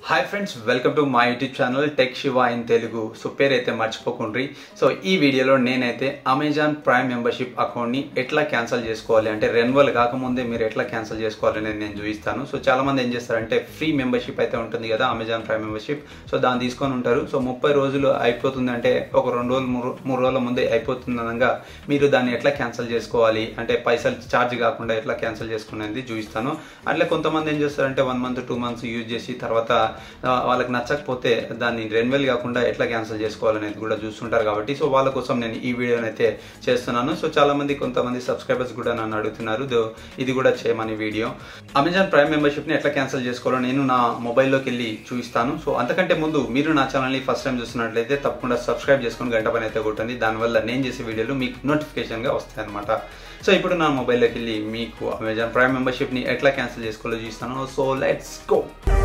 Hi friends welcome to my YouTube channel Tech Shiva in Telugu so పేరైతే మర్చిపోకుండ్రి so ఈ వీడియోలో నేనైతే అమెజాన్ ప్రైమ్ మెంబర్షిప్ అకౌంట్ని ఎట్లా క్యాన్సిల్ చేసుకోవాలి అంటే రెన్యువల్ కాకముందే మీరు ఎట్లా క్యాన్సిల్ చేసుకోవాలి అనేది నేను చూపిస్తాను సో చాలా మంది ఏం చేస్తారంటే ఫ్రీ మెంబర్షిప్ అయితే ఉంటుంది కదా అమెజాన్ ప్రైమ్ మెంబర్షిప్ సో దాన్ని తీసుకొని ఉంటారు సో ముప్పై రోజులు అయిపోతుంది అంటే ఒక రెండు రోజులు మూడు మూడు రోజుల ముందే అయిపోతుంది అనగా మీరు దాన్ని ఎట్లా క్యాన్సిల్ చేసుకోవాలి అంటే పైసలు ఛార్జ్ కాకుండా ఎట్లా క్యాన్సిల్ చేసుకునేది చూపిస్తాను అట్లా కొంతమంది ఏం చేస్తారంటే one month two months use చేసి తర్వాత ఆ, వాళ్ళకి నచ్చకపోతే దాన్ని రెన్యువల్ కాకుండా ఎట్లా క్యాన్సిల్ చేసుకోవాలనేది కూడా చూస్తుంటారు కాబట్టి సో వాళ్ళ కోసం నేను ఈ వీడియోని అయితే చేస్తున్నాను సో చాలా మంది కొంతమంది సబ్స్క్రైబర్స్ కూడా నన్ను అడుగుతున్నారు దో- ఇది కూడా చేయమని వీడియో అమెజాన్ ప్రైమ్ మెంబర్షిప్ని ఎట్లా క్యాన్సిల్ చేసుకోవాలో నేను నా మొబైల్లోకి వెళ్ళి చూపిస్తాను సో అంతకంటే ముందు మీరు నా ఛానల్ని ఫస్ట్ టైం చూస్తున్నట్లయితే తప్పకుండా సబ్స్క్రైబ్ చేసుకొని గంట పని అయితే కొట్టండి దానివల్ల నేను చేసే వీడియోలు మీకు నోటిఫికేషన్గా వస్తాయి అనమాట సో ఇప్పుడు నా మొబైల్లోకి వెళ్ళి మీకు అమెజాన్ ప్రైమ్ మెంబర్షిప్ని ఎట్లా క్యాన్సిల్ చేసుకోవాలో చూస్తాను సో లెట్స్ గో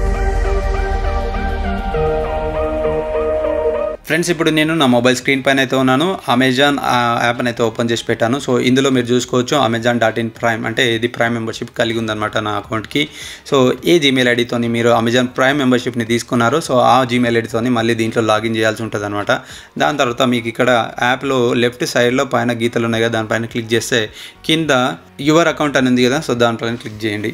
ఫ్రెండ్స్ ఇప్పుడు నేను నా మొబైల్ స్క్రీన్ పైన అయితే ఉన్నాను అమెజాన్ ఆ, యాప్ని అయితే ఓపెన్ చేసి పెట్టాను సో ఇందులో మీరు చూసుకోవచ్చు అమెజాన్ డాట్ ఇన్ ప్రైమ్ అంటే ఇది ప్రైమ్ మెంబర్షిప్ కలిగి ఉందన్నమాట నా అకౌంట్కి సో ఏ జీమెయిల్ ఐడితో మీరు అమెజాన్ ప్రైమ్ మెంబర్షిప్ని తీసుకున్నారో సో ఆ జీమెయిల్ ఐడితో మళ్ళీ దీంట్లో లాగిన్ చేయాల్సి ఉంటుంది అనమాట దాని తర్వాత మీకు ఇక్కడ యాప్లో లెఫ్ట్ సైడ్లో పైన గీతలు ఉన్నాయి కదా దానిపైన క్లిక్ చేస్తే కింద యువర్ అకౌంట్ అని ఉంది కదా సో దానిపైన క్లిక్ చేయండి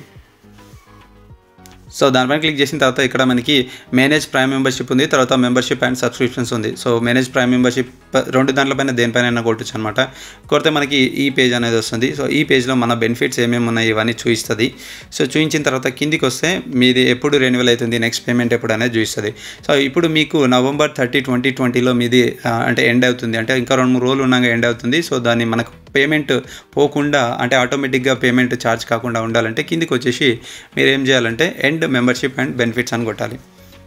సో దానిపైన క్లిక్ చేసిన తర్వాత ఇక్కడ మనకి మేనేజ్ ప్రైమ్ మెంబర్షిప్ ఉంది తర్వాత మెంబర్షిప్ అండ్ సబ్స్క్రిప్షన్స్ ఉంది సో మేనేజ్ ప్రైమ్ మెంబర్షిప్ రెండు దాంట్లపైన దేనిపైన కొట్టచ్చు అనమాట కొడితే మనకి ఈ పేజ్ అనేది వస్తుంది సో ఈ పేజ్లో మన బెనిఫిట్స్ ఏమేమి ఉన్నాయి ఇవన్నీ చూపిస్తుంది సో చూపించిన తర్వాత కిందికి వస్తే మీది ఎప్పుడు రెన్యువల్ అవుతుంది నెక్స్ట్ పేమెంట్ ఎప్పుడు అనేది చూపిస్తుంది సో ఇప్పుడు మీకు నవంబర్ థర్టీ ట్వంటీ ట్వంటీలో మీది ఆ, అంటే ఎండ్ అవుతుంది అంటే ఇంకా రెండు మూడు రోజులు ఉన్నాక ఎండ్ అవుతుంది సో దాన్ని మనకు పేమెంట్ పోకుండా అంటే ఆటోమేటిక్గా పేమెంట్ ఛార్జ్ కాకుండా ఉండాలంటే కిందికి వచ్చేసి మీరు ఏం చేయాలంటే ఎండ్ మెంబర్షిప్ అండ్ బెనిఫిట్స్ అని కొట్టాలి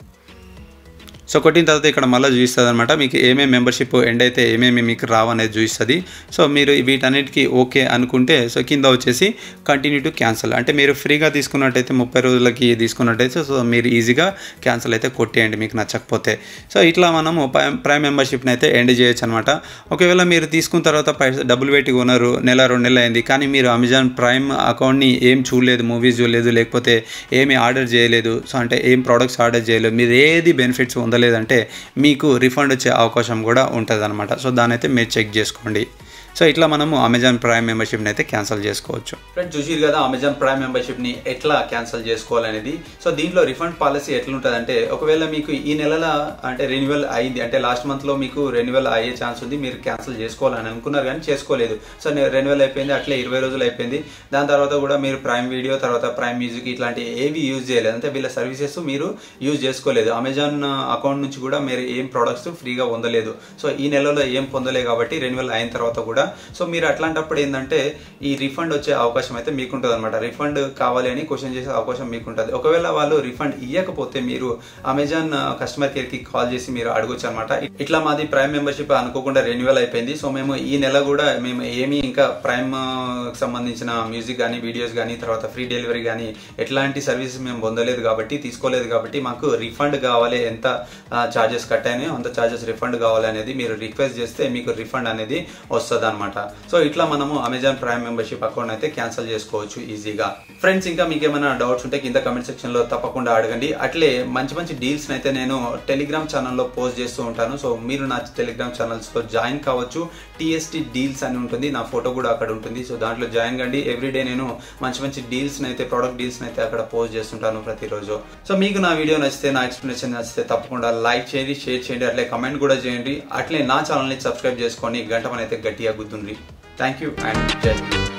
సో కొట్టిన తర్వాత ఇక్కడ మళ్ళీ చూపిస్తుంది అనమాట మీకు ఏమేమి మెంబర్షిప్ ఎండ్ అయితే ఏమేమి మీకు రావు అనేది చూపిస్తుంది సో మీరు వీటన్నిటికీ ఓకే అనుకుంటే సో కింద వచ్చేసి కంటిన్యూ టు క్యాన్సిల్ అంటే మీరు ఫ్రీగా తీసుకున్నట్టయితే ముప్పై రోజులకి తీసుకున్నట్టయితే సో మీరు ఈజీగా క్యాన్సిల్ అయితే కొట్టేయండి మీకు నచ్చకపోతే సో ఇట్లా మనము ప్రైమ్ ప్రైమ్ మెంబర్షిప్ని అయితే ఎండ్ చేయొచ్చు అనమాట ఒకవేళ మీరు తీసుకున్న తర్వాత పైసా డబ్బులు పెట్టి కొన్నారు నెల రెండు నెలలు అయింది కానీ మీరు అమెజాన్ ప్రైమ్ అకౌంట్ని ఏం చూడలేదు మూవీస్ చూడలేదు లేకపోతే ఏమి ఆర్డర్ చేయలేదు సో అంటే ఏం ప్రోడక్ట్స్ ఆర్డర్ చేయలేదు మీరు ఏది బెనిఫిట్స్ పొందలేదంటే మీకు రిఫండ్ వచ్చే అవకాశం కూడా ఉంటుంది అనమాట సో దాని అయితే మీరు చెక్ చేసుకోండి సో ఇట్లా మనము అమెజాన్ ప్రైమ్ మెంబర్షిప్ని అయితే క్యాన్సిల్ చేసుకోవచ్చు ఫ్రెండ్స్ చూసిరు కదా అమెజాన్ ప్రైమ్ మెంబర్షిప్ని ఎట్లా క్యాన్సిల్ చేసుకోవాలనేది సో దీంట్లో రిఫండ్ పాలసీ ఎట్లుంటుంది అంటే ఒకవేళ మీకు ఈ నెలల అంటే రెన్యువల్ అయింది అంటే లాస్ట్ మంత్లో మీకు రెన్యువల్ అయ్యే ఛాన్స్ ఉంది మీరు క్యాన్సిల్ చేసుకోవాలని అనుకున్నారు కానీ చేసుకోలేదు సో రెన్యువల్ అయిపోయింది అట్లే ఇరవై రోజులు అయిపోయింది దాని తర్వాత కూడా మీరు ప్రైమ్ వీడియో తర్వాత ప్రైమ్ మ్యూజిక్ ఇట్లాంటి ఏవి యూజ్ చేయలేదు అంటే వీళ్ళ సర్వీసెస్ మీరు యూజ్ చేసుకోలేదు అమెజాన్ అకౌంట్ నుంచి కూడా మీరు ఏం ప్రొడక్ట్స్ ఫ్రీగా పొందలేదు సో ఈ నెలలో ఏం పొందలేదు కాబట్టి రెన్యువల్ అయిన తర్వాత కూడా సో మీరు అట్లాంటప్పుడు ఏంటంటే ఈ రిఫండ్ వచ్చే అవకాశం అయితే మీకు ఉంటుంది అనమాట రిఫండ్ కావాలి అని క్వశ్చన్ చేసే అవకాశం మీకు ఉంటుంది ఒకవేళ వాళ్ళు రిఫండ్ ఇవ్వకపోతే మీరు అమెజాన్ కస్టమర్ కేర్ కి కాల్ చేసి మీరు అడగొచ్చు అనమాట ఇట్లా మాది ప్రైమ్ మెంబర్షిప్ అనుకోకుండా రెన్యువల్ అయిపోయింది సో మేము ఈ నెల కూడా మేము ఏమి ఇంకా ప్రైమ్ సంబంధించిన మ్యూజిక్ కానీ వీడియోస్ కానీ తర్వాత ఫ్రీ డెలివరీ కానీ ఎట్లాంటి సర్వీసెస్ మేము పొందలేదు కాబట్టి తీసుకోలేదు కాబట్టి మాకు రిఫండ్ కావాలి ఎంత చార్జెస్ కట్ అయినాయో అంత చార్జెస్ రిఫండ్ కావాలి అనేది మీరు రిక్వెస్ట్ చేస్తే మీకు రిఫండ్ అనేది వస్తుంది అనమాట సో ఇట్లా మనము అమెజాన్ ప్రైమ్ మెంబర్షిప్ అకౌంట్ అయితే క్యాన్సిల్ చేసుకోవచ్చు ఈజీగా ఫ్రెండ్స్ ఇంకా మీకు ఏమైనా డౌట్స్ ఉంటే కింద కమెంట్ సెక్షన్ లో తప్పకుండా అడగండి అట్లే మంచి మంచి డీల్స్ అయితే నేను టెలిగ్రామ్ ఛానల్లో పోస్ట్ చేస్తూ ఉంటాను సో మీరు నా టెలిగ్రామ్ ఛానల్స్ లో జాయిన్ కావచ్చు టీఎస్టీ డీల్స్ అని ఉంటుంది నా ఫోటో కూడా అక్కడ ఉంటుంది సో దాంట్లో జాయిన్ కండి ఎవ్రీడే నేను మంచి మంచి డీల్స్ అయితే ప్రోడక్ట్ డీల్స్ అయితే అక్కడ పోస్ట్ చేస్తుంటాను ప్రతిరోజు సో మీకు నా వీడియో నచ్చితే నా ఎక్స్ప్లెనేషన్ నచ్చితే తప్పకుండా లైక్ చేయండి షేర్ చేయండి అట్లే కమెంట్ కూడా చేయండి అట్లే నా ఛానల్ని సబ్స్క్రైబ్ చేసుకొని గంట అయితే గట్టిగా గుర్తుండ్రి థ్యాంక్ యూ అండ్ జై హింద్.